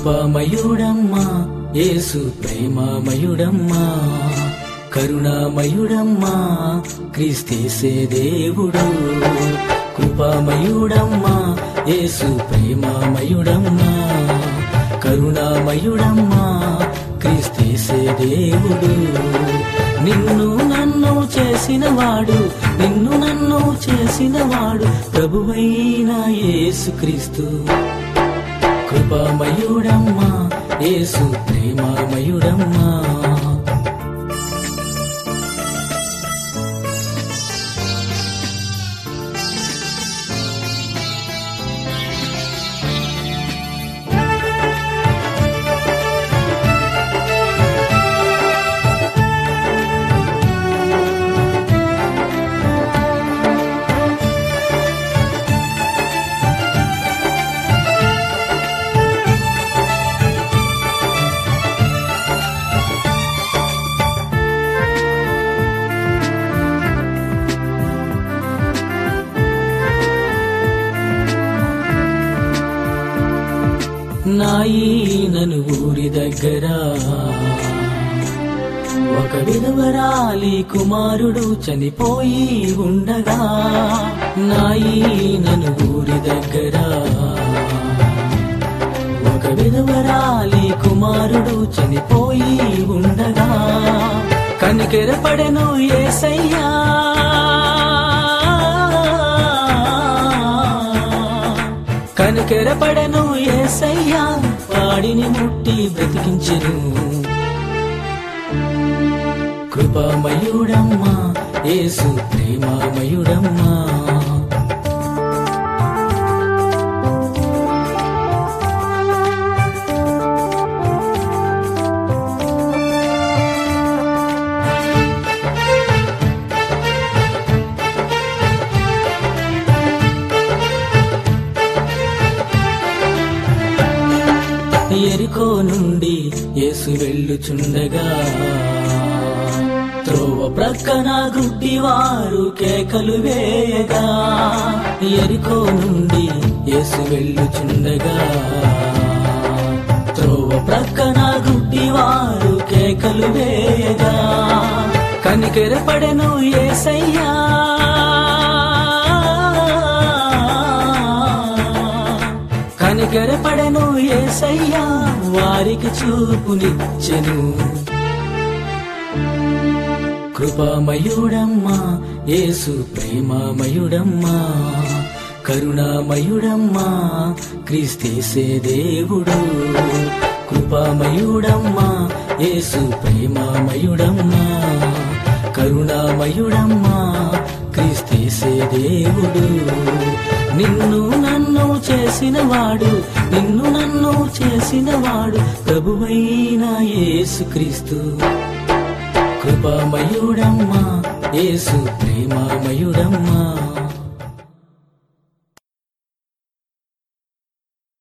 కృపామయుడమ్మా యేసు ప్రేమామయుడమ్మా కరుణామయుడమ్మా క్రీస్తేసే దేవుడు కృపామయుడమ్మా యేసు ప్రేమామయుడమ్మా కరుణామయుడమ్మా క్రీస్తేసే దేవుడు నిన్ను నన్ను చేసినవాడు నిన్ను నన్ను చేసినవాడు ప్రభువైన యేసుక్రీస్తు కృపామయుడమ్మా యేసు ప్రేమామయుడమ్మా నాయీనను ఊరి దగ్గర ఒక విధవరాలి కుమారుడు చనిపోయి ఉండగా నాయీనను ఊరి దగ్గర ఒక విధవరాలి కుమారుడు చనిపోయి ఉండగా కనికెరపడెను ఏసయ్యా కనుకెరపడను ఏసయ్యా వాడిని ముట్టి బ్రతికించెను కృపామయుడమ్మా యేసు ప్రేమామయుడమ్మా ఎరికో నుండి యేసు వెళ్ళుచుండగా త్రోవ ప్రక్కన గుడ్డివారు కేకలు వేయగా ఎరికో నుండి యేసు వెళ్ళుచుండగా త్రోవ ప్రక్కన గుడ్డివారు కేకలు వేయగా కనికెరపడెను ఏసయ్యా కనికరపడను ఏసయ్యా వారికి చూపునిచ్చెను కృపామయుడమ్మా యేసు ప్రేమామయుడమ్మా కరుణామయుడమ్మా క్రీస్తేసే దేవుడు కృపామయుడమ్మా యేసు ప్రేమామయుడమ్మా కరుణామయుడమ్మా క్రీస్తేసే దేవుడు నిన్ను నన్ను చేసినవాడు నిన్ను నన్ను చేసినవాడు ప్రభువైన యేసుక్రీస్తు కృపామయుడమ్మా యేసు ప్రేమామయుడమ్మా